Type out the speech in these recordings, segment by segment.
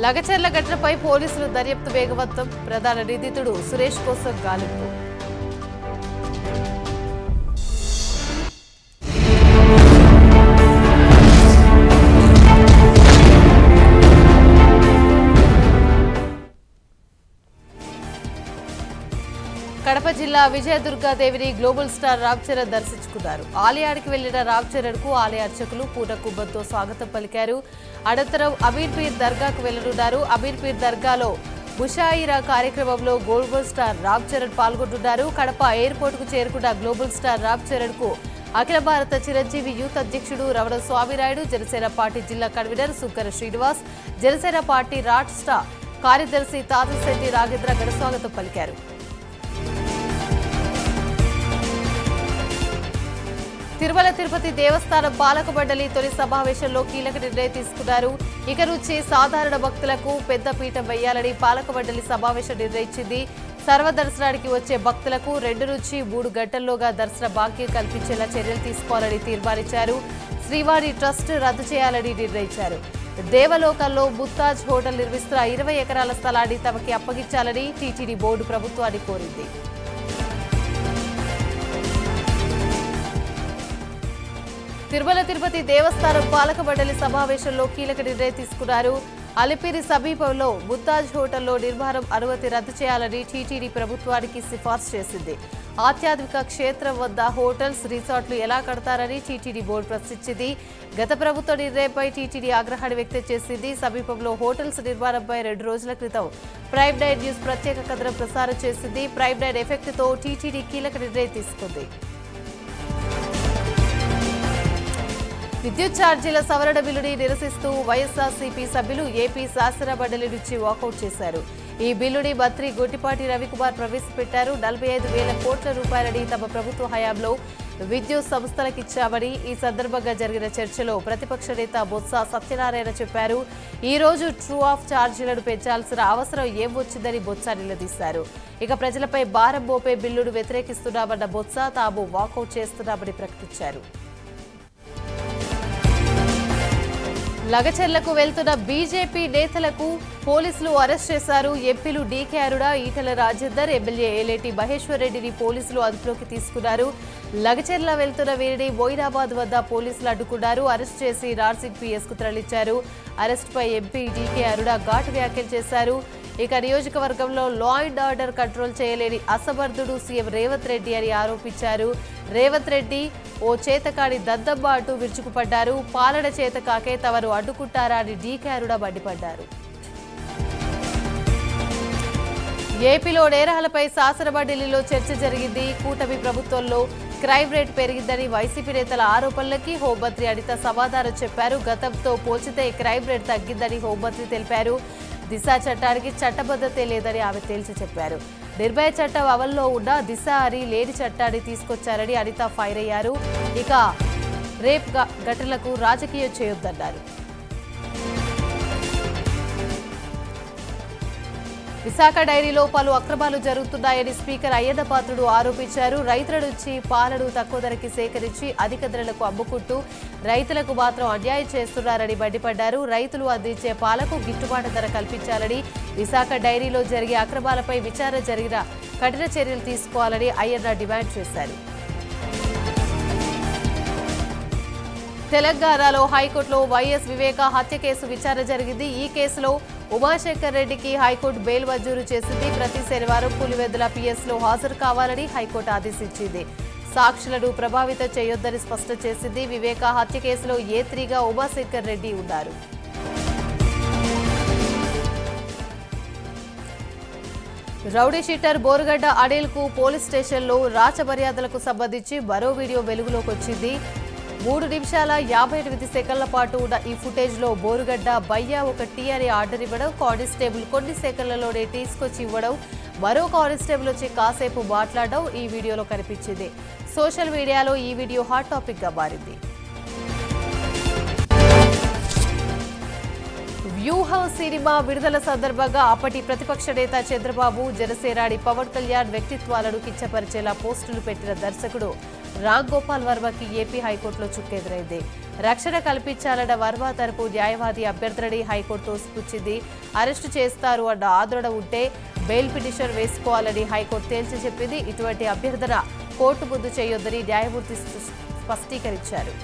లగచర్ల ఘటనపై పోలీసులు దర్యాప్తు వేగవంతం ప్రధాన నిందితుడు సురేష్ కోసం గాలింపు కడప జిల్లా విజయదుర్గాదేవిని గ్లోబల్ స్టార్ రామ్ చరణ్ దర్శించుకున్నారు ఆలయానికి వెళ్లిన రామ్ చరణ్ కు ఆలయ అర్చకులు పూర్ణ కుంభంతో స్వాగతం పలికారు అనంతరం అమీర్ పీర్ దర్గాకు వెళ్లనున్నారు అమీర్ పీర్ దర్గాలో ముషాయిరా కార్యక్రమంలో గ్లోబల్ స్టార్ రామ్ చరణ్ పాల్గొంటున్నారు కడప ఎయిర్పోర్ట్ కు చేరుకున్న గ్లోబల్ స్టార్ రామ్ చరణ్ కు అఖిల భారత చిరంజీవి యూత్ అధ్యక్షుడు రమణ స్వామినాయుడు జనసేన పార్టీ జిల్లా కన్వీనర్ సుక్కర శ్రీనివాస్ జనసేన పార్టీ రాష్ట్ర కార్యదర్శి తాతశెట్టి రాగేంద్ర ఘనస్వాగతం పలికారు తిరుమల తిరుపతి దేవస్థానం పాలక మండలి తొలి సమావేశంలో కీలక నిర్ణయం తీసుకున్నారు ఇక నుంచి సాధారణ భక్తులకు పెద్ద పీఠం వేయాలని పాలక మండలి సమావేశం నిర్ణయించింది సర్వదర్శనానికి వచ్చే భక్తులకు రెండు నుంచి మూడు గంటల్లోగా దర్శన భాగ్యం కల్పించేలా చర్యలు తీసుకోవాలని తీర్మానించారు శ్రీవారి ట్రస్ట్ రద్దు చేయాలని నిర్ణయించారు దేవలోకంలో ముత్తాజ్ హోటల్ నిర్మిస్తున్న ఇరవై ఎకరాల స్థలాన్ని తమకి అప్పగించాలని టీటీడీ బోర్డు ప్రభుత్వాన్ని కోరింది తిరుమల తిరుపతి దేవస్థానం పాలక మండలి సమావేశంలో కీలక నిర్ణయం తీసుకున్నారు అలిపిరి సమీపంలో ముత్తాజ్ హోటల్లో నిర్మాణం అనుమతి రద్దు చేయాలని టీటీడీ ప్రభుత్వానికి సిఫార్సు చేసింది ఆధ్యాత్మిక క్షేత్రం వద్ద హోటల్స్ రిసార్ట్లు ఎలా కడతారని టీటీడీ బోర్డు ప్రశ్నించింది గత ప్రభుత్వ నిర్ణయంపై టీటీడీ ఆగ్రహాన్ని వ్యక్తం చేసింది సమీపంలో హోటల్స్ నిర్మాణంపై రెండు రోజుల క్రితం ప్రైమ్ నైన్ న్యూస్ ప్రత్యేక కథనం ప్రసారం చేసింది ప్రైమ్ నైన్ ఎఫెక్ట్తో టీటీడీ కీలక నిర్ణయం తీసుకుంది విద్యుత్ ఛార్జీల సవరణ బిల్లుని నిరసిస్తూ వైఎస్ఆర్సీపీ సభ్యులు ఏపీ శాసన మండలి నుంచి వాకౌట్ చేశారు ఈ బిల్లుని మంత్రి గొట్టిపాటి రవికుమార్ ప్రవేశపెట్టారు నలభై ఐదు వేల కోట్ల రూపాయలని తమ ప్రభుత్వ హయాంలో విద్యుత్ సంస్థలకిచ్చామని ఈ సందర్భంగా జరిగిన చర్చలో ప్రతిపక్ష నేత బొత్స సత్యనారాయణ చెప్పారు ఈ రోజు ట్రూ ఆఫ్ ఛార్జీలను పెంచాల్సిన అవసరం ఏం వచ్చిందని బొత్స నిలదీశారు ఇక ప్రజలపై భారం మోపే బిల్లును వ్యతిరేకిస్తున్నామన్న బొత్స తాము వాకౌట్ చేస్తున్నామని ప్రకటించారు లగచర్లకు వెళ్తున్న బీజేపీ నేతలకు పోలీసులు అరెస్ట్ చేశారు ఎంపీలు డీకే అరుణ ఈటల రాజేందర్ ఎమ్మెల్యే ఏలేటి మహేశ్వర్ రెడ్డిని పోలీసులు అదుపులోకి తీసుకున్నారు లగచర్ల వెళ్తున్న వీరిని మొయినాబాద్ వద్ద పోలీసులు అడ్డుకున్నారు అరెస్ట్ చేసి నార్సింగ్ పిఎస్ కు తరలించారు అరెస్టుపై ఎంపీ డీకే అరుణ ఘాటు వ్యాఖ్యలు చేశారు ఇక నియోజకవర్గంలో లా అండ్ ఆర్డర్ కంట్రోల్ చేయలేని అసమర్థుడు సీఎం రేవంత్ రెడ్డి అని ఆరోపించారు రేవంత్ రెడ్డి ఓ చేతకాడి దద్దమ్మ అంటూ విరుచుకుపడ్డారు పాలన చేతకాకే తమను అడ్డుకుంటారా అని డీకే అరుణ మండిపడ్డారు ఏపీలో నేరాలపై శాసనమండలిలో చర్చ జరిగింది కూటమి ప్రభుత్వంలో క్రైమ్ రేట్ పెరిగిందని వైసీపీ నేతల ఆరోపణలకి హోంమంత్రి అనిత సమాధానం చెప్పారు గతంతో పోల్చితే క్రైమ్ రేట్ తగ్గిందని హోంమంత్రి తెలిపారు దిశ చట్టానికి చట్టబద్ధతే లేదని ఆమె తేల్చి చెప్పారు నిర్భయ చట్టం అమల్లో ఉన్న దిశ అని లేని చట్టాన్ని తీసుకొచ్చారని అనిత ఫైర్ అయ్యారు ఇక రేప్ ఘ- ఘటనలకు రాజకీయం చేయొద్దన్నారు విశాఖ డైరీలో పలు అక్రమాలు జరుగుతున్నాయని స్పీకర్ అయ్యన్న పాత్రుడు ఆరోపించారు రైతుల నుంచి పాలను తక్కువ ధరకి సేకరించి అధిక ధరలకు అమ్ముకుంటూ రైతులకు మాత్రం అన్యాయం చేస్తున్నారని మండిపడ్డారు రైతులు అందించే పాలకు గిట్టుబాటు ధర కల్పించాలని విశాఖ డైరీలో జరిగే అక్రమాలపై విచారణ జరిగిన కఠిన చర్యలు తీసుకోవాలని అయ్యన్న డిమాండ్ చేశారు తెలంగాణలో హైకోర్టులో వైఎస్ వివేక హత్య కేసు విచారణ జరిగింది ఈ కేసులో ఉమాశంకర్ రెడ్డికి హైకోర్టు బెయిల్ మంజూరు చేసింది ప్రతి శనివారం పులివెందుల పిఎస్ లో హాజరు కావాలని హైకోర్టు ఆదేశించింది సాక్షులను ప్రభావితం చేయొద్దని స్పష్టం చేసింది వివేక హత్య కేసులో ఏ త్రీగా ఉమాశంకర్ రెడ్డి ఉన్నారు రౌడీ షీటర్ బోరుగడ్డ అనిల్ కు పోలీస్ స్టేషన్లో రాచ మర్యాదలకు సంబంధించి మరో వీడియో వెలుగులోకి వచ్చింది మూడు నిమిషాల యాభై ఎనిమిది సెకండ్ల పాటు ఉన్న ఈ ఫుటేజ్ లో బోరుగడ్డ బయ్య ఒక టీ అని ఆర్డర్ ఇవ్వడం కానిస్టేబుల్ కొన్ని సెకండ్లలోనే తీసుకొచ్చి ఇవ్వడం మరో కానిస్టేబుల్ వచ్చి కాసేపు మాట్లాడడం ఈ వీడియోలో కనిపించింది సోషల్ మీడియాలో ఈ వీడియో హాట్ టాపిక్ గా మారింది వ్యూహం సినిమా విడుదల సందర్భంగా అప్పటి ప్రతిపక్ష నేత చంద్రబాబు జనసేనాని పవన్ కళ్యాణ్ వ్యక్తిత్వాలను కించపరిచేలా పోస్టులు పెట్టిన దర్శకుడు రామ్ గోపాల్ వర్మకి ఏపీ హైకోర్టులో చుక్కెదురైంది రక్షణ కల్పించాలన్న వర్మ తరపు న్యాయవాది అభ్యర్థనని హైకోర్టు తోసిపుచ్చింది అరెస్టు చేస్తారు అన్న ఆందోళన ఉంటే బెయిల్ పిటిషన్ వేసుకోవాలని హైకోర్టు తేల్చి చెప్పింది ఇటువంటి అభ్యర్థన కోర్టు ముందు చేయొద్దని న్యాయమూర్తి స్పష్టీకరించారు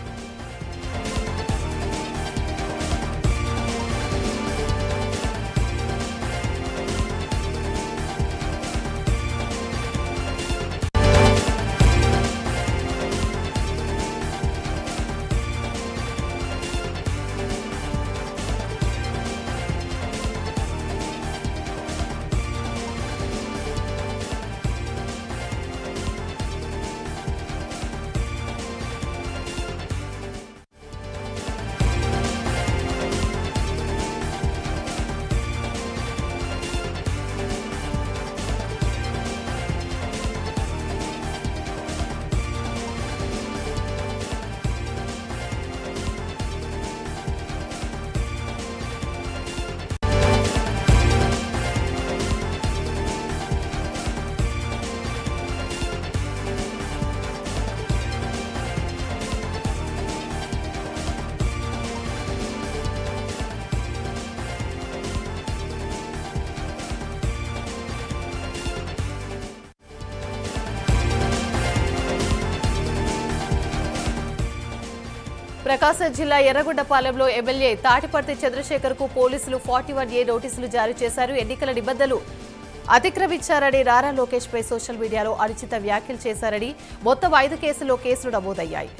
ప్రకాశం జిల్లా ఎర్రగొండపాలెంలో ఎమ్మెల్యే తాటిపర్తి చంద్రశేఖర్ కు పోలీసులు ఫార్టీ వన్ ఏ నోటీసులు జారీ చేశారు ఎన్నికల నిబంధనలు అతిక్రమించారని నారా లోకేష్ పై సోషల్ మీడియాలో అనుచిత వ్యాఖ్యలు చేశారని మొత్తం ఐదు కేసుల్లో కేసులు నమోదయ్యాయి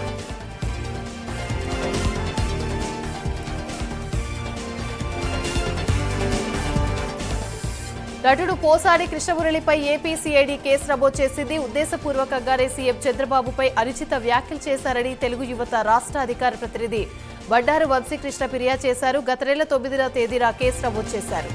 నటుడు పోసాని కృష్ణమురళిపై ఏపీ సిఐడి కేసు నమోదు చేసింది ఉద్దేశపూర్వకంగానే సీఎం చంద్రబాబుపై అనుచిత వ్యాఖ్యలు చేశారని తెలుగు యువత రాష్ట్ర అధికార ప్రతినిధి బండారు వంశీకృష్ణ ఫిర్యాదు చేశారు గత నెల తొమ్మిదిన తేదీన కేసు నమోదు చేశారు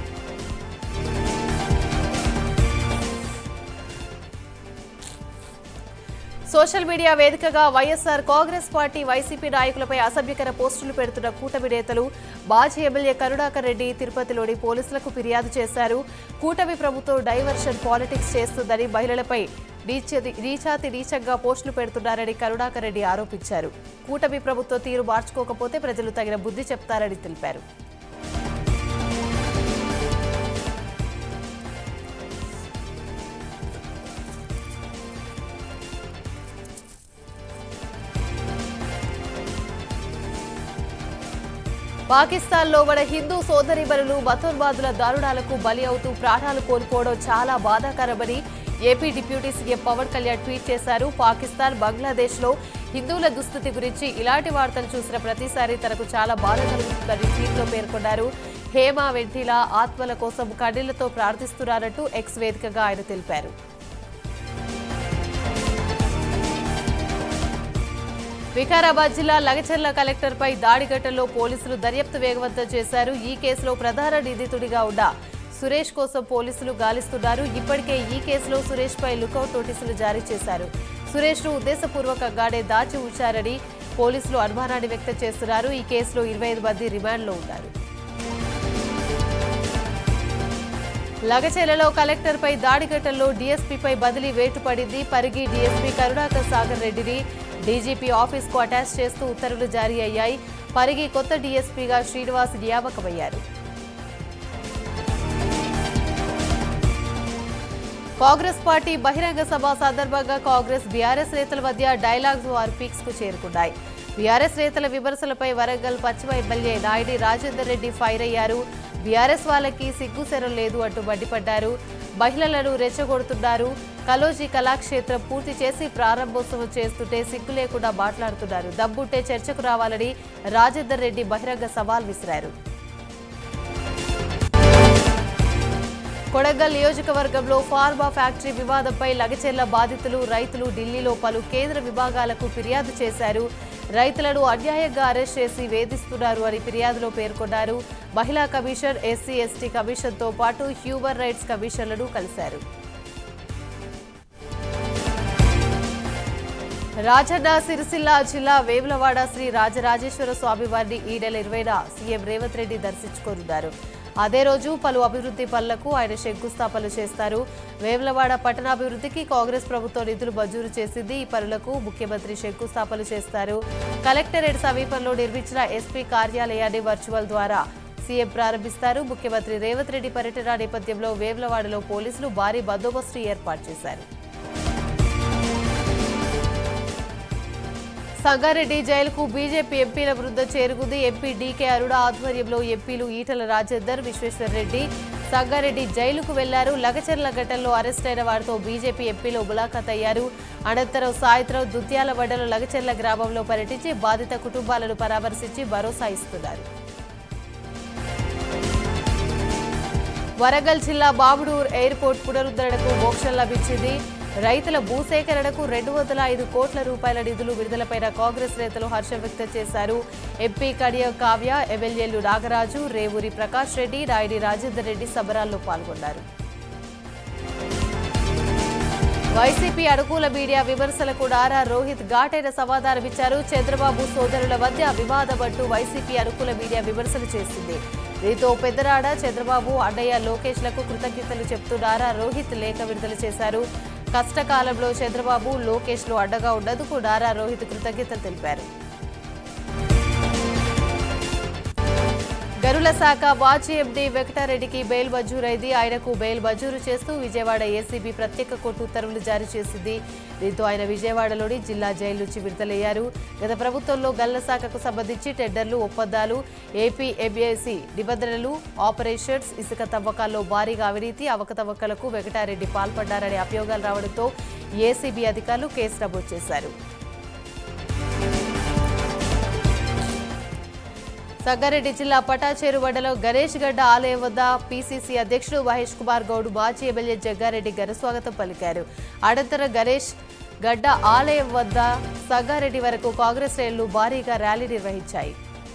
సోషల్ మీడియా వేదికగా వైఎస్ఆర్ కాంగ్రెస్ పార్టీ వైసీపీ నాయకులపై అసభ్యకర పోస్టులు పెడుతున్న కూటమి నేతలు మాజీ ఎమ్మెల్యే కరుణాకర్ రెడ్డి తిరుపతిలోని పోలీసులకు ఫిర్యాదు చేశారు కూటమి ప్రభుత్వం డైవర్షన్ పాలిటిక్స్ చేస్తుందని మహిళలపై నీచ- నీచాతి నీచంగా పోస్టులు పెడుతున్నారని కరుణాకర్ రెడ్డి ఆరోపించారు కూటమి ప్రభుత్వం తీరు మార్చుకోకపోతే ప్రజలు తగిన బుద్ధి చెప్తారని తెలిపారు పాకిస్తాన్లో మన హిందూ సోదరిమణులు మతోన్మాదుల దారుణాలకు బలి అవుతూ ప్రాణాలు కోల్పోవడం చాలా బాధాకరమని AP deputy CM Pawan Kalyan tweet చేశారు పాకిస్తాన్ బంగ్లాదేశ్లో హిందువుల దుస్థితి గురించి ఇలాంటి వార్తలు చూసిన ప్రతిసారి తనకు చాలా బాధ కలుగుతుందని ట్వీట్లో పేర్కొన్నారు హేమ వెంటిల ఆత్మల కోసం కన్నీళ్లతో ప్రార్థిస్తున్నారంటూ ఎక్స్ వేదికగా ఆయన తెలిపారు వికారాబాద్ జిల్లా లగచర్ల కలెక్టర్పై దాడి ఘటనలో పోలీసులు దర్యాప్తు వేగవంతం చేశారు ఈ కేసులో ప్రధాన నిందితుడిగా ఉన్న సురేష్ కోసం పోలీసులు గాలిస్తున్నారు ఇప్పటికే ఈ కేసులో సురేష్ పై లుకౌట్ నోటీసులు జారీ చేశారు సురేష్ ను ఉద్దేశపూర్వకంగానే దాచి ఉంచారని పోలీసులు అనుమానాన్ని వ్యక్తం చేస్తున్నారు ఈ కేసులో ఇరవై ఐదు మంది రిమాండ్లో ఉన్నారు లగచేలలో కలెక్టర్పై దాడి ఘటనలో డీఎస్పీపై బదిలీ వేటు పడింది పరిగి డీఎస్పీ కరుణాకర్ సాగర్ రెడ్డిని డీజీపీ ఆఫీస్కు అటాచ్ చేస్తూ ఉత్తర్వులు జారీ అయ్యాయి పరిగి కొత్త డీఎస్పీగా శ్రీనివాస్ నియామకమయ్యారు కాంగ్రెస్ పార్టీ బహిరంగ సభ సందర్భంగా కాంగ్రెస్ బీఆర్ఎస్ నేతల మధ్య డైలాగ్స్ వారు పీక్స్ కు చేరుకున్నాయి బీఆర్ఎస్ నేతల విమర్శలపై వరంగల్ పశ్చిమ ఎమ్మెల్యే నాయుడి రాజేందర్ రెడ్డి ఫైర్ అయ్యారు బీఆర్ఎస్ వాళ్ళకి సిగ్గుసెరం లేదు అంటూ మండిపడ్డారు మహిళలను రెచ్చగొడుతున్నారు కలోజీ కళాక్షేత్రం పూర్తి చేసి ప్రారంభోత్సవం చేస్తుంటే సిగ్గు లేకుండా మాట్లాడుతున్నారు దమ్ముంటే చర్చకు రావాలని రాజేందర్ రెడ్డి బహిరంగ సవాల్ విసిరారు కొడంగల్ నియోజకవర్గంలో ఫార్మా ఫ్యాక్టరీ వివాదంపై లగచెర్ల బాధితులు రైతులు ఢిల్లీలో పలు కేంద్ర విభాగాలకు ఫిర్యాదు చేశారు రైతులను అన్యాయంగా అరెస్ట్ చేసి వేధిస్తున్నారు అని ఫిర్యాదులో పేర్కొన్నారు మహిళా కమిషన్ ఎస్సీ ఎస్టీ కమిషన్తో పాటు హ్యూమన్ రైట్స్ కమిషన్లను కలిశారు రాజన్న సిరిసిల్ల జిల్లా వేములవాడ శ్రీ రాజరాజేశ్వర స్వామి వారిని ఈ నెల ఇరవైన సీఎం రేవంత్ రెడ్డి దర్శించుకోనున్నారు అదే రోజు పలు అభివృద్ధి పనులకు ఆయన శంకుస్థాపనలు చేస్తారు వేములవాడ పట్టణాభివృద్ధికి కాంగ్రెస్ ప్రభుత్వం నిధులు మంజూరు చేసింది ఈ పనులకు ముఖ్యమంత్రి శంకుస్థాపనలు చేస్తారు కలెక్టరేట్ సమీపంలో నిర్మించిన ఎస్పీ కార్యాలయాన్ని వర్చువల్ ద్వారా సీఎం ప్రారంభిస్తారు ముఖ్యమంత్రి రేవంత్ రెడ్డి పర్యటన నేపథ్యంలో వేములవాడలో పోలీసులు భారీ బందోబస్తు ఏర్పాటు చేశారు సంగారెడ్డి జైలుకు బీజేపీ ఎంపీల బృందం చేరుకుంది ఎంపీ డీకే అరుణ ఆధ్వర్యంలో ఎంపీలు ఈటల రాజేందర్ విశ్వేశ్వర్ రెడ్డి సంగారెడ్డి జైలుకు వెళ్లారు లగచర్ల ఘటనలో అరెస్ట్ అయిన వారితో బీజేపీ ఎంపీలు ములాఖాత్ అయ్యారు అనంతరం సాయంత్రం దుత్యాల మండలం లగచర్ల గ్రామంలో పర్యటించి బాధిత కుటుంబాలను పరామర్శించి భరోసా ఇస్తున్నారు వరంగల్ జిల్లా బాబుడూర్ ఎయిర్పోర్ట్ పునరుద్ధరణకు మోక్షం లభించింది రైతుల భూసేకరణకు రెండు వందల ఐదు కోట్ల రూపాయల నిధులు విడుదలపైన కాంగ్రెస్ నేతలు హర్షం వ్యక్తం చేశారు ఎంపీ కడియ కావ్య ఎమ్మెల్యేలు నాగరాజు రేవూరి ప్రకాష్ రెడ్డి రాయుడి రాజేందర్ రెడ్డి సంబరాల్లో పాల్గొన్నారు వైసీపీ అనుకూల మీడియా విమర్శలకు నారా రోహిత్ ఘాటైన సమాధానమిచ్చారు చంద్రబాబు సోదరుల మధ్య వివాదం అంటూ వైసీపీ అనుకూల మీడియా విమర్శలు చేసింది దీంతో పెద్దరాడ చంద్రబాబు అన్నయ్య లోకేష్లకు కృతజ్ఞతలు చెప్తూ నారా రోహిత్ లేఖ విడుదల చేశారు కష్టకాలంలో చంద్రబాబు లోకేష్లు అండగా ఉన్నందుకు నారా రోహిత్ కృతజ్ఞతలు తెలిపారు గరుల శాఖ మాజీ ఎండీ వెంకటారెడ్డికి బెయిల్ మంజూరైంది ఆయనకు బెయిల్ మంజూరు చేస్తూ విజయవాడ ఏసీబీ ప్రత్యేక కోర్టు ఉత్తర్వులు జారీ చేసింది దీంతో ఆయన విజయవాడలోని జిల్లా జైలు నుంచి విడుదలయ్యారు గత ప్రభుత్వంలో గల్ల శాఖకు సంబంధించి టెండర్లు ఒప్పందాలు ఏపీ ఎంఏసీ నిబంధనలు ఆపరేషన్స్ ఇసుక తవ్వకాల్లో భారీగా అవినీతి అవకతవకలకు వెంకటారెడ్డి పాల్పడ్డారనే అభియోగాలు రావడంతో ఏసీబీ అధికారులు కేసు నమోదు చేశారు సంగారెడ్డి జిల్లా పటాచేరు మండలం గణేష్ గడ్డ ఆలయం వద్ద పీసీసీ అధ్యక్షుడు మహేష్ కుమార్ గౌడ్ మాజీ ఎమ్మెల్యే జగ్గారెడ్డి ఘనస్వాగతం పలికారు అనంతరం గణేష్ గడ్డ ఆలయం వద్ద సంగారెడ్డి వరకు కాంగ్రెస్ శ్రేణులు భారీగా ర్యాలీ నిర్వహించాయి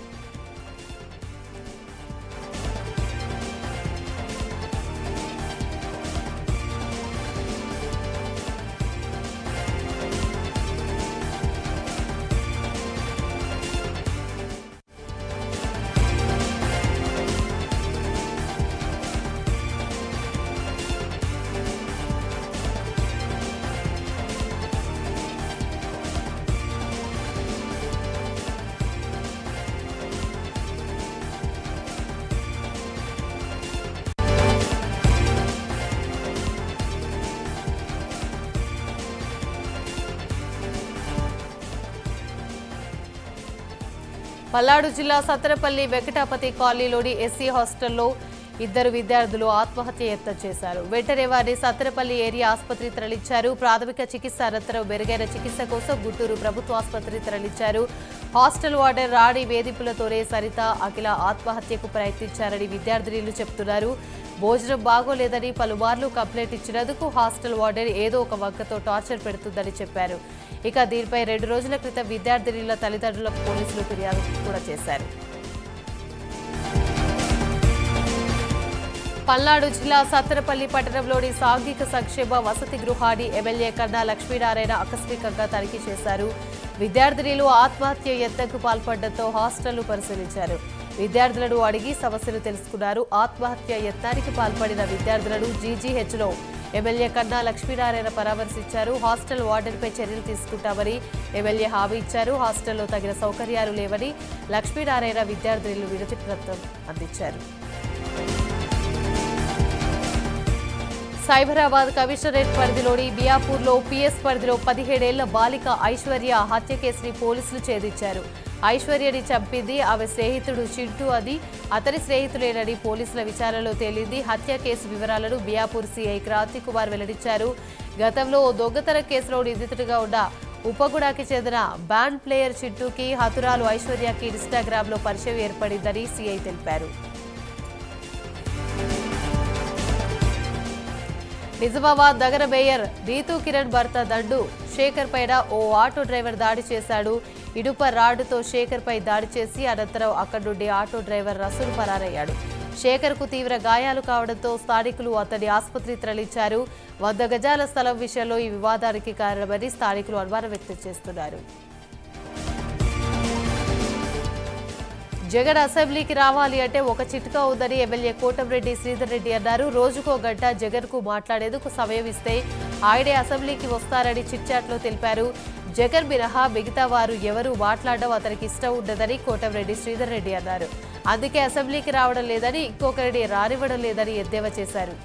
పల్నాడు జిల్లా సత్తెనపల్లి వెంకటాపతి కాలనీలోని ఎస్సీ హాస్టల్లో ఇద్దరు విద్యార్థులు ఆత్మహత్య యత్నం చేశారు వెంటనే వారిని సత్తెనపల్లి ఏరియా ఆసుపత్రి తరలించారు ప్రాథమిక చికిత్స అనంతరం మెరుగైన చికిత్స కోసం గుంటూరు ప్రభుత్వ ఆసుపత్రి తరలించారు హాస్టల్ వార్డెన్ రాణి వేధింపులతోనే సరిత అఖిల ఆత్మహత్యకు ప్రయత్నించారని విద్యార్థినులు చెబుతున్నారు భోజనం బాగోలేదని పలుమార్లు కంప్లైంట్ ఇచ్చినందుకు హాస్టల్ వార్డెన్ ఏదో ఒక వంకతో టార్చర్ పెడుతుందని చెప్పారు ఇక దీనిపై రెండు రోజుల క్రితం విద్యార్థినుల తల్లిదండ్రులకు పోలీసులు ఫిర్యాదు కూడా చేశారు పల్నాడు జిల్లా సత్తెనపల్లి పట్టణంలోని సాంఘిక సంక్షేమ వసతి గృహాన్ని ఎమ్మెల్యే కన్నా లక్ష్మీనారాయణ ఆకస్మికంగా తనిఖీ చేశారు విద్యార్థినులు ఆత్మహత్య యత్నంకు పాల్పడడంతో హాస్టల్ను పరిశీలించారు విద్యార్థులను అడిగి సమస్యలు తెలుసుకున్నారు ఆత్మహత్య యత్నానికి పాల్పడిన విద్యార్థులను జీజీహెచ్లో ఎమ్మెల్యే కన్నా లక్ష్మీనారాయణ పరామర్శించారు హాస్టల్ వార్డెన్పై చర్యలు తీసుకుంటామని ఎమ్మెల్యే హామీ ఇచ్చారు హాస్టల్లో తగిన సౌకర్యాలు లేవని లక్ష్మీనారాయణ విద్యార్థులు వినతి పత్రం అందించారు సైబరాబాద్ కమిషనరేట్ పరిధిలోని బియాపూర్లో పిఎస్ పరిధిలో పదిహేడేళ్ల బాలిక ఐశ్వర్య హత్య కేసుని పోలీసులు ఛేదించారు ఐశ్వర్యని చంపింది ఆమె స్నేహితుడు చింటూ అది అతని స్నేహితులేనని పోలీసుల విచారణలో తేలింది హత్య కేసు వివరాలను బియాపూర్ సీఐ క్రాంతి కుమార్ వెల్లడించారు గతంలో ఓ దొంగతనం కేసులో నిందితుడిగా ఉన్న ఉపగుడాకి చెందిన బ్యాండ్ ప్లేయర్ చింటూకి హతురాలు ఐశ్వర్యకి ఇన్స్టాగ్రామ్లో పరిచయం ఏర్పడిందని సీఐ తెలిపారు నిజామాబాద్ నగర మేయర్ రీతూ కిరణ్ భర్త దండు శేఖర్ పైన ఓ ఆటో డ్రైవర్ దాడి చేశాడు ఇడుప రాడ్డుతో శేఖర్ పై దాడి చేసి అనంతరం అక్కడి నుండి ఆటో డ్రైవర్ రసూల్ పరారయ్యాడు శేఖర్కు తీవ్ర గాయాలు కావడంతో స్థానికులు అతడి ఆసుపత్రి తరలించారు వంద గజాల స్థలం విషయంలో ఈ వివాదానికి కారణమని స్థానికులు అనుమానం వ్యక్తం చేస్తున్నారు జగన్ అసెంబ్లీకి రావాలి అంటే ఒక చిట్కా ఉందని ఎమ్మెల్యే కోటంరెడ్డి శ్రీధర్ రెడ్డి అన్నారు రోజుకో గంట జగన్ కు మాట్లాడేందుకు సమయం ఇస్తే ఆయనే అసెంబ్లీకి వస్తారని చిట్చాట్లో తెలిపారు జగన్ మినహా మిగతా వారు ఎవరు మాట్లాడడం అతనికి ఇష్టం ఉండదని కోటంరెడ్డి శ్రీధర్ రెడ్డి అన్నారు అందుకే అసెంబ్లీకి రావడం లేదని ఇంకొకరిని రానివ్వడం లేదని ఎద్దేవా చేశారు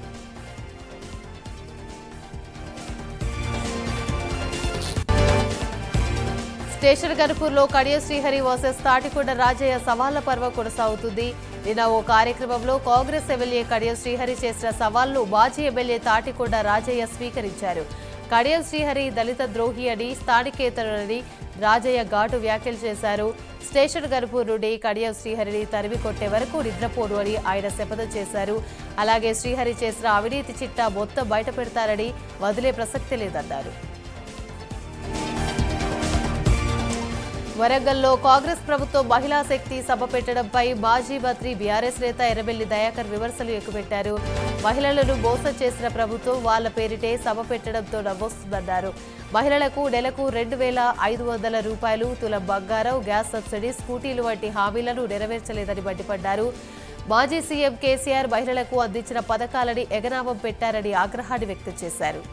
స్టేషన్ గన్పూర్లో కడియ శ్రీహరి వర్సెస్ తాటికొండ రాజయ్య సవాళ్ల పర్వ కొనసాగుతుంది నిన్న ఓ కార్యక్రమంలో కాంగ్రెస్ ఎమ్మెల్యే కడియం శ్రీహరి చేసిన సవాల్ను మాజీ ఎమ్మెల్యే తాటికొండ రాజయ్య స్వీకరించారు కడియం శ్రీహరి దళిత ద్రోహి అని స్థానికేతరులని రాజయ్య ఘాటు వ్యాఖ్యలు చేశారు స్టేషన్ గన్పూర్ నుండి కడియం శ్రీహరిని తరిమి కొట్టే వరకు నిద్రపోడు అని ఆయన శపథం చేశారు అలాగే శ్రీహరి చేసిన అవినీతి చిట్టా మొత్తం బయట పెడతారని వదిలే ప్రసక్తి లేదన్నారు వరంగల్లో కాంగ్రెస్ ప్రభుత్వం మహిళా శక్తి సభ పెట్టడంపై మాజీ మంత్రి బీఆర్ఎస్ నేత ఎర్రబెల్లి దయాకర్ విమర్శలు ఎక్కుపెట్టారు మహిళలను మోసం చేసిన ప్రభుత్వం వాళ్ల పేరిటే సభ పెట్టడంతో నవ్వొస్తుందన్నారు మహిళలకు నెలకు రెండు వేల ఐదు వందల రూపాయలు తులం బంగారం గ్యాస్ సబ్సిడీ స్కూటీలు వంటి హామీలను నెరవేర్చలేదని మండిపడ్డారు మాజీ సీఎం కేసీఆర్ మహిళలకు అందించిన పథకాలని ఎగనామం పెట్టారని ఆగ్రహాన్ని వ్యక్తం చేశారు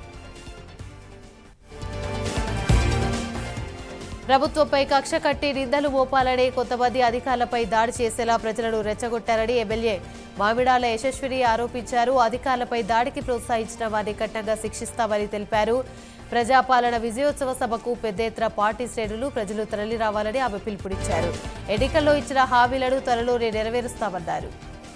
ప్రభుత్వంపై కక్ష కట్టి నిందలు మోపాలని కొంతమంది అధికారులపై దాడి చేసేలా ప్రజలను రెచ్చగొట్టారని ఎమ్మెల్యే మామిడాల యశస్విని ఆరోపించారు అధికారులపై దాడికి ప్రోత్సహించిన వారిని కఠినంగా శిక్షిస్తామని తెలిపారు ప్రజాపాలన విజయోత్సవ సభకు పెద్ద ఎత్తున పార్టీ శ్రేణులు ప్రజలు తరలి రావాలని ఆమె పిలుపునిచ్చారు ఎన్నికల్లో ఇచ్చిన హామీలను త్వరలోనే నెరవేరుస్తామన్నారు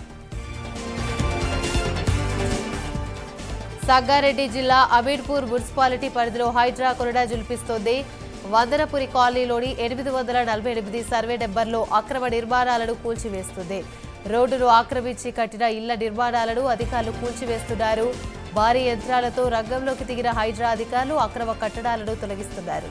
సంగారెడ్డి జిల్లా అమీర్పూర్ మున్సిపాలిటీ పరిధిలో హైడ్రా కొరడా జులిపిస్తోంది వందనపురి కాలనీలోని ఎనిమిది వందల నలభై ఎనిమిది సర్వే నెంబర్లో అక్రమ నిర్మాణాలను కూల్చివేస్తుంది రోడ్డును ఆక్రమించి కట్టిన ఇళ్ల నిర్మాణాలను అధికారులు కూల్చివేస్తున్నారు భారీ యంత్రాలతో రంగంలోకి దిగిన హైడ్రా అధికారులు అక్రమ కట్టడాలను తొలగిస్తున్నారు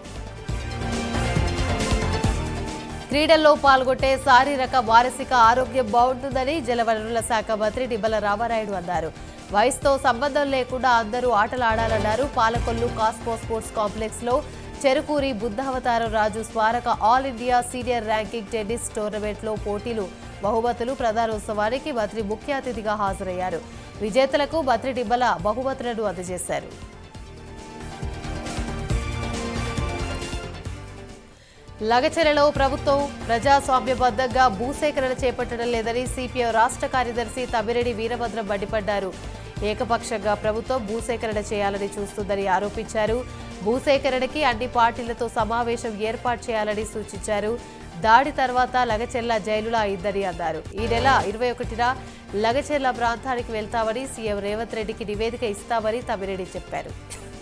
క్రీడల్లో పాల్గొంటే శారీరక మానసిక ఆరోగ్యం బాగుంటుందని జలవనరుల శాఖ మంత్రి నిమ్మల రామారాయుడు అన్నారు వయసుతో సంబంధం లేకుండా అందరూ ఆటలు ఆడాలన్నారు పాలకొల్లు కాస్పో స్పోర్ట్స్ కాంప్లెక్స్ లో చెరుకూరి బుద్ధావతారం రాజు స్మారక all India senior ranking tennis టోర్నమెంట్లో పోటీలు బహుమతులు ప్రధానోత్సవానికి మంత్రి ముఖ్య అతిథిగా హాజరయ్యారు విజేతలకు మంత్రి నిమ్మల బహుమతులను అందజేశారు లగచెరలో ప్రభుత్వం ప్రజాస్వామ్యబద్ధంగా భూసేకరణ చేపట్టడం లేదని సిపిఐ రాష్ట్ర కార్యదర్శి తమ్మిరెడ్డి వీరభద్రం మండిపడ్డారు ఏకపక్షంగా ప్రభుత్వం భూసేకరణ చేయాలని చూస్తుందని ఆరోపించారు భూసేకరణకి అన్ని పార్టీలతో సమావేశం ఏర్పాటు చేయాలని సూచించారు దాడి తర్వాత లగచెర్ల జైలులా అయిందని అన్నారు ఈ నెల ఇరవై ఒకటిన లగచెర్ల ప్రాంతానికి వెళ్తామని సీఎం రేవంత్ రెడ్డికి నివేదిక ఇస్తామని తమ్మిరెడ్డి చెప్పారు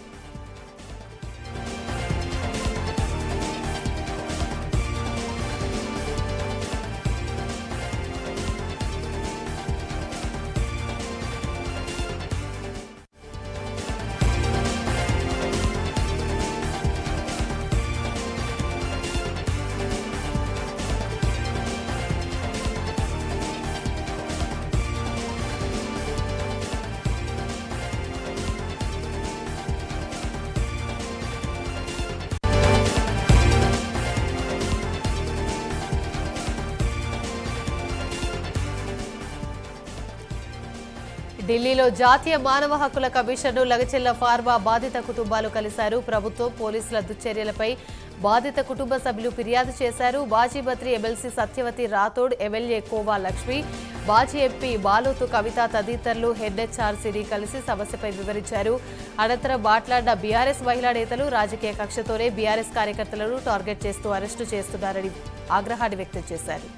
ఢిల్లీలో జాతీయ మానవ హక్కుల కమిషన్ను లగచెల్ల ఫార్మా బాధిత కుటుంబాలు కలిశారు ప్రభుత్వం పోలీసుల దుశ్చర్యలపై బాధిత కుటుంబ సభ్యులు ఫిర్యాదు చేశారు మాజీ మంత్రి ఎమ్మెల్సీ సత్యవతి రాథోడ్ ఎమ్మెల్యే కోవా లక్ష్మి మాజీ ఎంపీ బాలోతు కవిత తదితరులు హెడ్హెచ్ఆర్సీని కలిసి సమస్యపై వివరించారు అనంతరం మాట్లాడిన బీఆర్ఎస్ మహిళా నేతలు రాజకీయ కక్షతోనే బీఆర్ఎస్ కార్యకర్తలను టార్గెట్ చేస్తూ అరెస్టు చేస్తున్నారని ఆగ్రహాన్ని వ్యక్తం చేశారు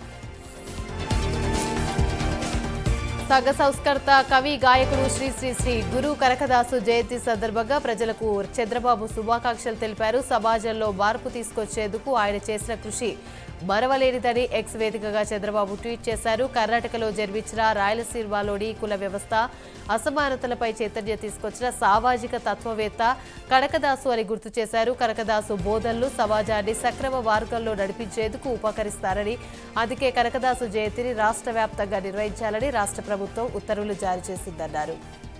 సంఘ సంస్కర్త కవి గాయకుడు శ్రీ శ్రీ శ్రీ గురు కనకదాసు జయంతి సందర్భంగా ప్రజలకు చంద్రబాబు శుభాకాంక్షలు తెలిపారు సమాజంలో మార్పు తీసుకొచ్చేందుకు ఆయన చేసిన కృషి మరవలేనిదని ఎక్స్ వేదికగా చంద్రబాబు ట్వీట్ చేశారు కర్ణాటకలో జన్మించిన రాయలసీమలోని కుల వ్యవస్థ అసమానతలపై చైతన్యం తీసుకొచ్చిన సామాజిక తత్వవేత్త కనకదాసు అని గుర్తు చేశారు కనకదాసు బోధనలు సమాజాన్ని సక్రమ మార్గంలో నడిపించేందుకు ఉపకరిస్తారని అందుకే కనకదాసు జయంతిని రాష్ట్ర వ్యాప్తంగా నిర్వహించాలని రాష్ట్ర ప్రభుత్వం ఉత్తర్వులు జారీ చేసిందన్నారు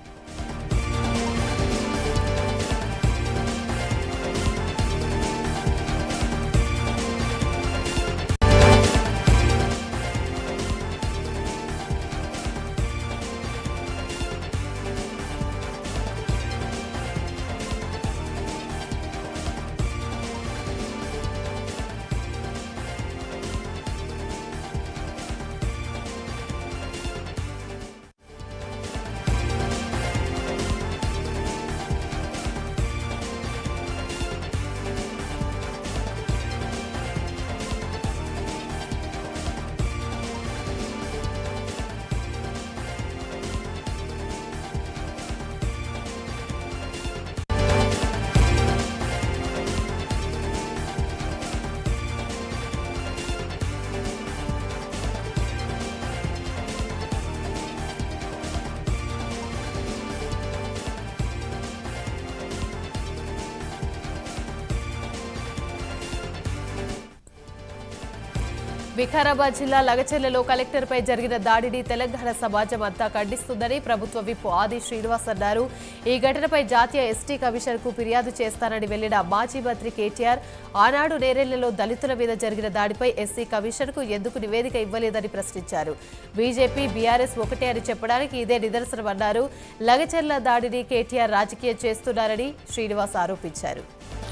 వికారాబాద్ జిల్లా లగచెర్లలో కలెక్టర్పై జరిగిన దాడిని తెలంగాణ సమాజం అంతా ఖండిస్తుందని ప్రభుత్వ విప్ ఆది శ్రీనివాస్ అన్నారు ఈ ఘటనపై జాతీయ ఎస్టీ కమిషన్కు ఫిర్యాదు చేస్తానని వెళ్లిన మాజీ మంత్రి కేటీఆర్ ఆనాడు నేరెళ్లలో దళితుల మీద జరిగిన దాడిపై ఎస్సీ కమిషన్కు ఎందుకు నివేదిక ఇవ్వలేదని ప్రశ్నించారు బీజేపీ బీఆర్ఎస్ ఒకటే అని చెప్పడానికి ఇదే నిదర్శనమన్నారు లగచెర్ల దాడిని కేటీఆర్ రాజకీయం చేస్తున్నారని శ్రీనివాస్ ఆరోపించారు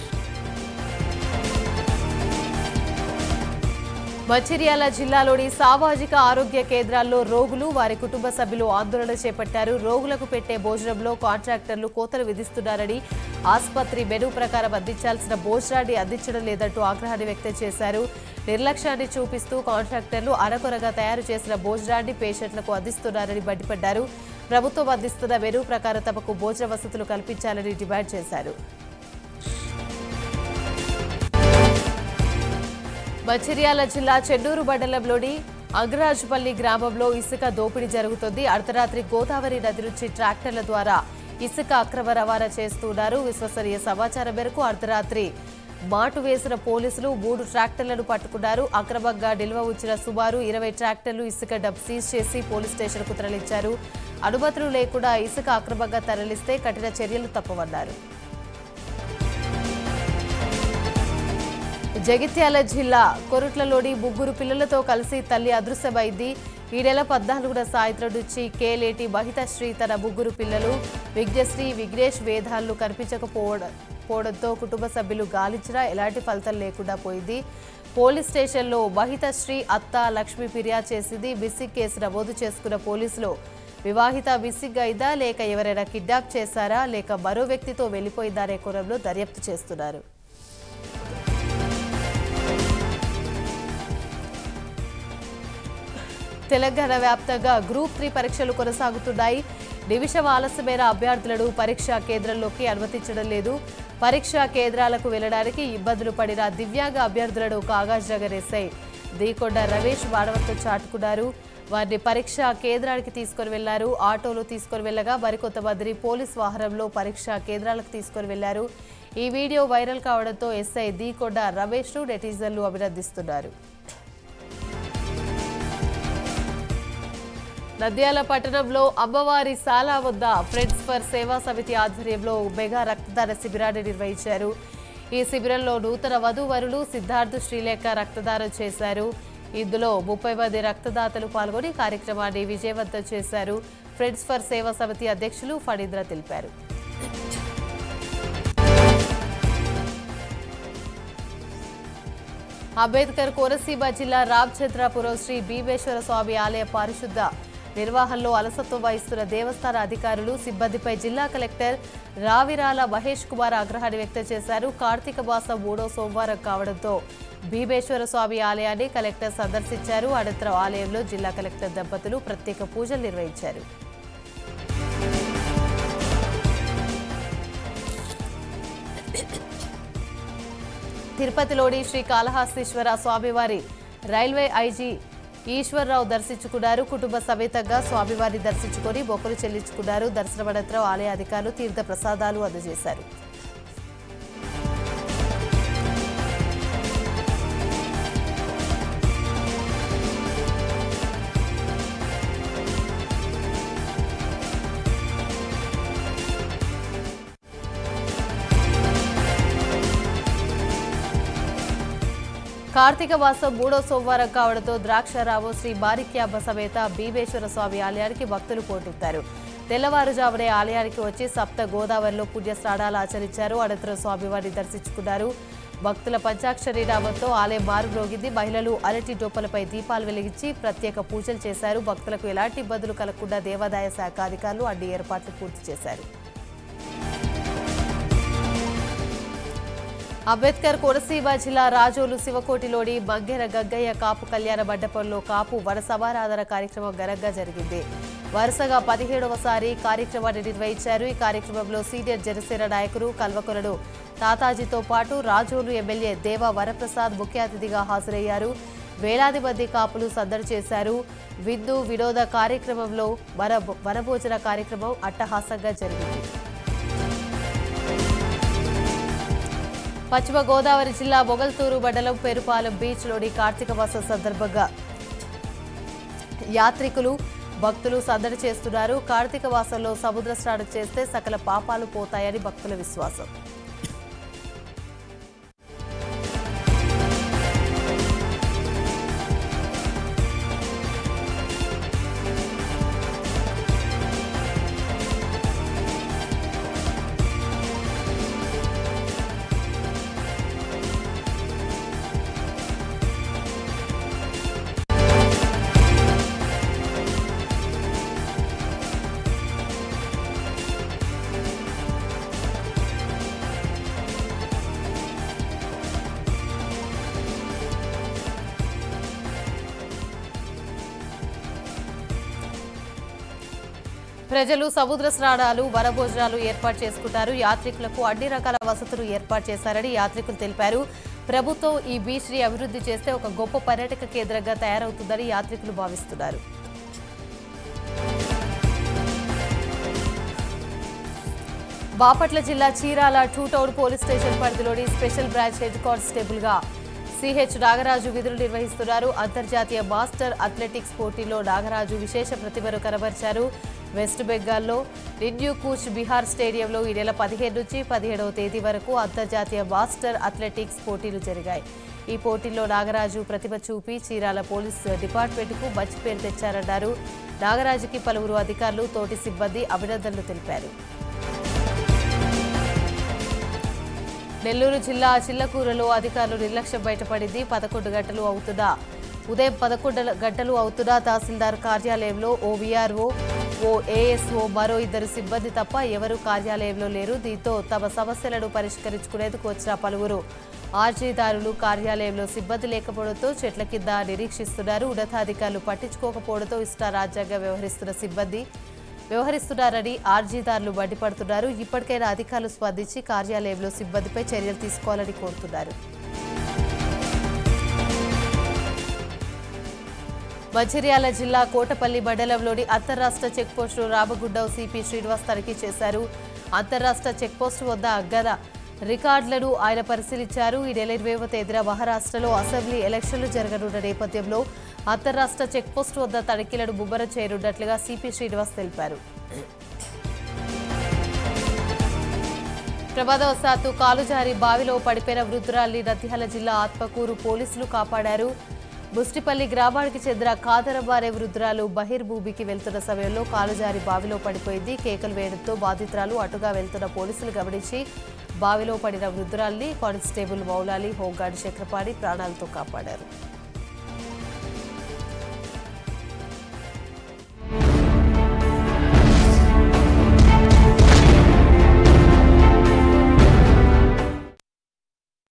మంచిర్యాల జిల్లాలోని సామాజిక ఆరోగ్య కేంద్రాల్లో రోగులు వారి కుటుంబ సభ్యులు ఆందోళన చేపట్టారు రోగులకు పెట్టే భోజనంలో కాంట్రాక్టర్లు కోతలు విధిస్తున్నారని ఆసుపత్రి మెనూ ప్రకారం అందించాల్సిన భోజనాన్ని అందించడం లేదంటూ ఆగ్రహాన్ని వ్యక్తం చేశారు నిర్లక్ష్యాన్ని చూపిస్తూ కాంట్రాక్టర్లు అరకొరగా తయారు చేసిన భోజనాన్ని పేషెంట్లకు అందిస్తున్నారని మండిపడ్డారు ప్రభుత్వం అందిస్తున్న మెనూ ప్రకారం తమకు భోజన వసతులు కల్పించాలని డిమాండ్ చేశారు మంచిర్యాల జిల్లా చెన్నూరు మండలంలోని అగ్రాజుపల్లి గ్రామంలో ఇసుక దోపిడీ జరుగుతుంది అర్ధరాత్రి గోదావరి నది నుంచి ట్రాక్టర్ల ద్వారా ఇసుక అక్రమ రవాణా చేస్తున్నారు విశ్వసనీయ సమాచారం మేరకు అర్ధరాత్రి మాటు వేసిన పోలీసులు మూడు ట్రాక్టర్లను పట్టుకున్నారు అక్రమంగా నిల్వ ఉంచిన సుమారు ఇరవై ట్రాక్టర్లు ఇసుక డబ్ సీజ్ చేసి పోలీస్ స్టేషన్కు తరలించారు అనుమతులు లేకుండా ఇసుక అక్రమంగా తరలిస్తే కఠిన చర్యలు తప్పవన్నారు జగిత్యాల జిల్లా కొరుట్లలోని ముగ్గురు పిల్లలతో కలిసి తల్లి అదృశ్యమైంది ఈ నెల పద్నాలుగున సాయంత్రం నుంచి కేలేటి మహితశ్రీ తన ముగ్గురు పిల్లలు విఘ్నశ్రీ విఘ్నేష్ వేదాలు కనిపించకపోవడం పోవడంతో కుటుంబ సభ్యులు గాలించినా ఎలాంటి ఫలితం లేకుండా పోయింది పోలీస్ స్టేషన్లో మహితశ్రీ అత్త లక్ష్మి ఫిర్యాదు చేసింది మిస్సింగ్ కేసు నమోదు చేసుకున్న పోలీసులు వివాహిత మిస్సింగ్ అయిందా లేక ఎవరైనా కిడ్నాప్ చేశారా లేక మరో వ్యక్తితో వెళ్లిపోయిందా అనే కోణంలో దర్యాప్తు చేస్తున్నారు తెలంగాణ వ్యాప్తంగా గ్రూప్ త్రీ పరీక్షలు కొనసాగుతున్నాయి నిమిషం ఆలస్యమైన అభ్యర్థులను పరీక్షా కేంద్రంలోకి అనుమతించడం లేదు పరీక్షా కేంద్రాలకు వెళ్లడానికి ఇబ్బందులు పడిన దివ్యాంగ అభ్యర్థులను కాగాజ్ నగర్ ఎస్ఐ దీకొండ రమేష్ మానవత్వం చాటుకున్నారు వారిని పరీక్షా కేంద్రానికి తీసుకొని వెళ్లారు ఆటోలో తీసుకొని వెళ్ళగా మరికొంతమందిని పోలీస్ వాహనంలో పరీక్షా కేంద్రాలకు తీసుకొని వెళ్లారు ఈ వీడియో వైరల్ కావడంతో ఎస్ఐ దీకొండ రమేష్ను నెటిజన్లు అభినందిస్తున్నారు నంద్యాల పట్టణంలో అమ్మవారి సాలా వద్ద ఫ్రెండ్స్ ఫర్ సేవా సమితి ఆధ్వర్యంలో మెగా రక్తదాన శిబిరాన్ని నిర్వహించారు ఈ శిబిరంలో నూతన వధూవరులు సిద్ధార్థ్ శ్రీలేఖ రక్తదానం చేశారు ఇందులో ముప్పై మంది రక్తదాతలు పాల్గొని కార్యక్రమాన్ని విజయవంతం చేశారు ఫ్రెండ్స్ ఫర్ సేవా సమితి అధ్యక్షులు ఫణీంద్ర తెలిపారు అంబేద్కర్ కోనసీమ జిల్లా రామచంద్రాపురం శ్రీ భీమేశ్వర స్వామి ఆలయ పారిశుద్ధ నిర్వహణలో అలసత్వం వహిస్తున్న దేవస్థాన అధికారులు సిబ్బందిపై జిల్లా కలెక్టర్ రావిరాల మహేష్ కుమార్ ఆగ్రహాన్ని వ్యక్తం చేశారు కార్తీక మాసం మూడో సోమవారం కావడంతో భీమేశ్వర స్వామి ఆలయాన్ని కలెక్టర్ సందర్శించారు అనంతరం ఆలయంలో జిల్లా కలెక్టర్ దంపతులు ప్రత్యేక పూజలు నిర్వహించారు తిరుపతిలోని శ్రీ కాళహస్తీశ్వర స్వామివారి రైల్వే ఐజీ ఈశ్వర్రావు దర్శించుకున్నారు కుటుంబ సమేతంగా స్వామివారిని దర్శించుకొని మొక్కులు చెల్లించుకున్నారు దర్శనం అనంతరం ఆలయ అధికారులు తీర్థ ప్రసాదాలు అందజేశారు కార్తీక మాసం మూడో సోమవారం కావడంతో ద్రాక్షారావు శ్రీ మారిక్యాబ సమేత భీమేశ్వర స్వామి ఆలయానికి భక్తులు పోటెత్తారు తెల్లవారుజామునే ఆలయానికి వచ్చి సప్త గోదావరిలో పుణ్య స్నానాలు ఆచరించారు అనంతరం స్వామివారిని దర్శించుకున్నారు భక్తుల పంచాక్షరి నామంతో ఆలయం మారుమ్రోగింది మహిళలు అరటి డొప్పలపై దీపాలు వెలిగించి ప్రత్యేక పూజలు చేశారు భక్తులకు ఎలాంటి ఇబ్బందులు కలగకుండా దేవాదాయ శాఖ అధికారులు అన్ని ఏర్పాట్లు పూర్తి చేశారు అంబేద్కర్ కోనసీమ జిల్లా రాజోలు శివకోటిలోని మంగెర గగ్గయ్య కాపు కళ్యాణ మండపంలో కాపు వన సమారాధన కార్యక్రమం ఘనంగా జరిగింది వరుసగా పదిహేడవసారి కార్యక్రమాన్ని నిర్వహించారు ఈ కార్యక్రమంలో సీనియర్ జనసేన నాయకులు కల్వకొరడు తాతాజీతో పాటు రాజోలు ఎమ్మెల్యే దేవ వరప్రసాద్ ముఖ్య అతిథిగా హాజరయ్యారు వేలాది మంది కాపులు సందడి చేశారు విందు వినోద కార్యక్రమంలో వన వనభోజన కార్యక్రమం అట్టహాసంగా జరిగింది పశ్చిమ గోదావరి జిల్లా మొగల్తూరు మండలం పేరుపాలెం బీచ్లోని కార్తీక మాసం సందర్భంగా యాత్రికులు భక్తులు సందడి చేస్తున్నారు కార్తీక మాసంలో సముద్ర స్నానం చేస్తే సకల పాపాలు పోతాయని భక్తుల విశ్వాసం ప్రజలు సముద్ర స్నానాలు వనభోజనాలు ఏర్పాటు చేసుకుంటారు యాత్రికులకు అన్ని రకాల వసతులు ఏర్పాటు చేశారని యాత్రికులు తెలిపారు ప్రభుత్వం ఈ బీచ్ ని అభివృద్ధి చేస్తే ఒక గొప్ప పర్యాటక కేంద్రంగా తయారవుతుందని యాత్రికులు భావిస్తున్నారు బాపట్ల జిల్లా Chirala two town police station పరిధిలోని స్పెషల్ బ్రాంచ్ హెడ్ కానిస్టేబుల్ గా సిహెచ్ నాగరాజు విధులు నిర్వహిస్తున్నారు అంతర్జాతీయ మాస్టర్ అథ్లెటిక్స్ పోటీలో నాగరాజు విశేష ప్రతిభను కనబరిచారు వెస్ట్ బెంగాల్లో నిన్యూ కూచ్ బిహార్ స్టేడియంలో ఈ నెల పదిహేను నుంచి పదిహేడవ తేదీ వరకు అంతర్జాతీయ మాస్టర్ అథ్లెటిక్స్ పోటీలు జరిగాయి ఈ పోటీల్లో నాగరాజు ప్రతిభ చూపి చీరాల పోలీస్ డిపార్ట్మెంట్కు మంచి పేరు తెచ్చారన్నారు నాగరాజుకి పలువురు అధికారులు తోటి సిబ్బంది అభినందనలు తెలిపారు నెల్లూరు జిల్లా చిల్లకూరులో అధికారులు నిర్లక్ష్యం బయటపడింది పదకొండు గంటలు అవుతున్నా ఉదయం పదకొండు గంటలు అవుతున్నా తహసీల్దార్ కార్యాలయంలో ఓ వీఆర్ఓ ఓ ఏఎస్ఓ మరో ఇద్దరు సిబ్బంది తప్ప ఎవరూ కార్యాలయంలో లేరు దీంతో తమ సమస్యలను పరిష్కరించుకునేందుకు వచ్చిన పలువురు ఆర్జీదారులు కార్యాలయంలో సిబ్బంది లేకపోవడంతో చెట్ల కింద నిరీక్షిస్తున్నారు ఉన్నతాధికారులు పట్టించుకోకపోవడంతో ఇష్ట రాజ్యాంగం వ్యవహరిస్తున్న సిబ్బంది వ్యవహరిస్తున్నారని ఆర్జీదారులు మండిపడుతున్నారు ఇప్పటికైనా అధికారులు స్పందించి కార్యాలయంలో సిబ్బందిపై చర్యలు తీసుకోవాలని కోరుతున్నారు మంచిర్యాల జిల్లా కోటపల్లి మండలంలోని అంతర్రాష్ట్ర చెక్పోస్టు రామగుండం సిపి శ్రీనివాస్ తనిఖీ చేశారు అంతర్రాష్ట్ర చెక్పోస్టు వద్ద అగ్గద రికార్డులను ఆయన పరిశీలించారు ఈ నెల ఇరవైవ తేదీన మహారాష్ట్రలో అసెంబ్లీ ఎలక్షన్లు జరగనున్న నేపథ్యంలో అంతర్రాష్ట్ర చెక్పోస్టు వద్ద తనిఖీలను ముమ్మరం చేయనున్నట్లుగా సిపి శ్రీనివాస్ తెలిపారు ప్రమాదవశాత్తు కాలుజారి బావిలో పడిపోయిన వృద్ధురాల్ని నంద్యాల జిల్లా ఆత్మకూరు పోలీసులు కాపాడారు బుస్టిపల్లి గ్రామానికి చెందిన కాదరబారే వృద్ధురాలు బహిర్భూమికి వెళ్తున్న సమయంలో కాలుజారి బావిలో పడిపోయింది కేకలు వేయడంతో బాధితురాలు అటుగా వెళ్తున్న పోలీసులు గమనించి బావిలో పడిన వృద్ధురాల్ని కానిస్టేబుల్ మౌలాలి హోంగార్డు చక్రపాణి ప్రాణాలతో కాపాడారు